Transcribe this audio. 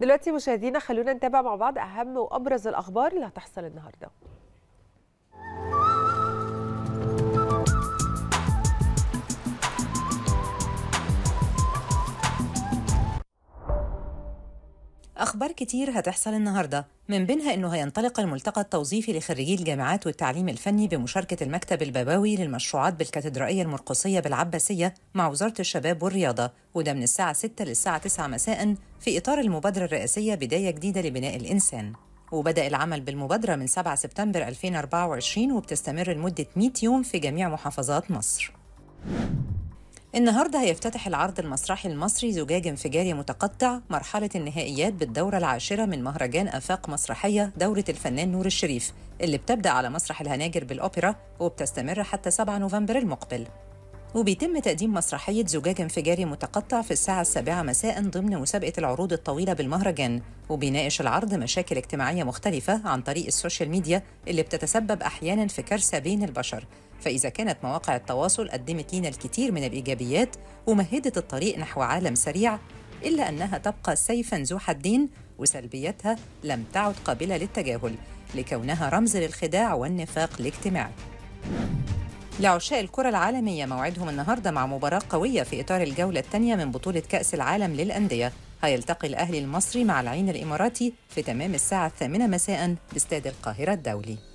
دلوقتي مشاهدينا خلونا نتابع مع بعض اهم وابرز الاخبار اللي هتحصل النهارده أخبار كتير هتحصل النهاردة من بينها أنه هينطلق الملتقى التوظيفي لخريجي الجامعات والتعليم الفني بمشاركة المكتب البابوي للمشروعات بالكاتدرائية المرقصية بالعباسية مع وزارة الشباب والرياضة وده من الساعة 6 للساعة 9 مساء في إطار المبادرة الرئاسية بداية جديدة لبناء الإنسان وبدأ العمل بالمبادرة من 7 سبتمبر 2024 وبتستمر لمدة 100 يوم في جميع محافظات مصر النهارده هيفتتح العرض المسرحي المصري زجاج انفجاري متقطع مرحلة النهائيات بالدورة العاشرة من مهرجان آفاق مسرحية دورة الفنان نور الشريف اللي بتبدأ على مسرح الهناجر بالأوبرا وبتستمر حتى 7 نوفمبر المقبل وبيتم تقديم مسرحية زجاج انفجاري متقطع في الساعة السابعة مساء ضمن مسابقة العروض الطويلة بالمهرجان وبيناقش العرض مشاكل اجتماعية مختلفة عن طريق السوشيال ميديا اللي بتتسبب أحيانا في كارثة بين البشر فإذا كانت مواقع التواصل قدمت لنا الكثير من الإيجابيات ومهدت الطريق نحو عالم سريع إلا أنها تبقى سيفا ذو حدين وسلبياتها لم تعد قابلة للتجاهل لكونها رمز للخداع والنفاق الاجتماعي لعشاء الكرة العالمية موعدهم النهاردة مع مباراة قوية في إطار الجولة الثانية من بطولة كأس العالم للأندية هيلتقي الأهلي المصري مع العين الإماراتي في تمام الساعة الثامنة مساء باستاد القاهرة الدولي